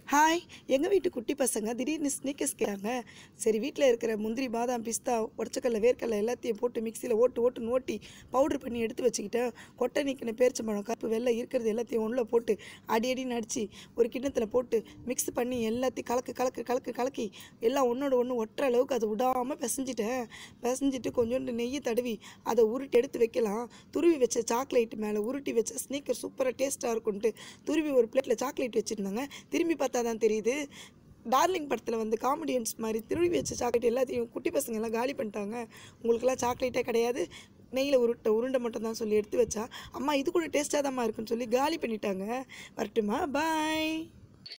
hi எங்கள் வீட்டு குட்டி பசங்க திடீர்னு ஸ்னீக்கர்ஸ் கேட்டாங்க சரி வீட்டில் இருக்கிற முந்திரி பாதாம் பிஸ்தா உடச்சக்கல்ல வேர்க்கடலை எல்லாத்தையும் போட்டு மிக்சியில் ஓட்டு ஓட்டுன்னு ஓட்டி பவுட்ரு பண்ணி எடுத்து வச்சுக்கிட்டேன் கொட்டை நீக்கின பேரிச்சம்பழம் கருப்பு வெள்ளை இருக்கிறது எல்லாத்தையும் உள்ளே போட்டு அடி அடின்னு அடித்து ஒரு கிண்ணத்தில் போட்டு மிக்ஸ் பண்ணி எல்லாத்தையும் கலக்கு கலக்கு கலக்கு கலக்கி எல்லாம் ஒன்றோட ஒன்று ஒட்டுற அளவுக்கு அதை விடாமல் பிசைஞ்சிட்டேன் பிசைஞ்சிட்டு கொஞ்சோண்டு நெய்யை தடவி அதை உருட்டி எடுத்து வைக்கலாம் துருவி வச்ச சாக்லேட் மேலே உருட்டி வச்ச ஸ்னீக்கர் சூப்பராக டேஸ்ட்டாக இருக்கும்ன்ட்டு துருவி ஒரு பிளேட்டில் சாக்லேட் வச்சுருந்தாங்க திரும்பி பார்த்தா தான் தெரியுது டார்லிங் படத்தில் வந்து காமெடியன்ஸ் மாதிரி திரும்பி வச்ச சாக்லேட் எல்லாத்தையும் குட்டி பசங்க எல்லாம் காலி பண்ணிட்டாங்க உங்களுக்கெல்லாம் சாக்லேட்டே கிடையாது நெய்யில் உருட்டை உருண்டை மட்டும் தான் சொல்லி எடுத்து வச்சா அம்மா இது கூட டேஸ்ட்டாக தான்மா இருக்குன்னு சொல்லி காலி பண்ணிட்டாங்க வரட்டுமா பாய்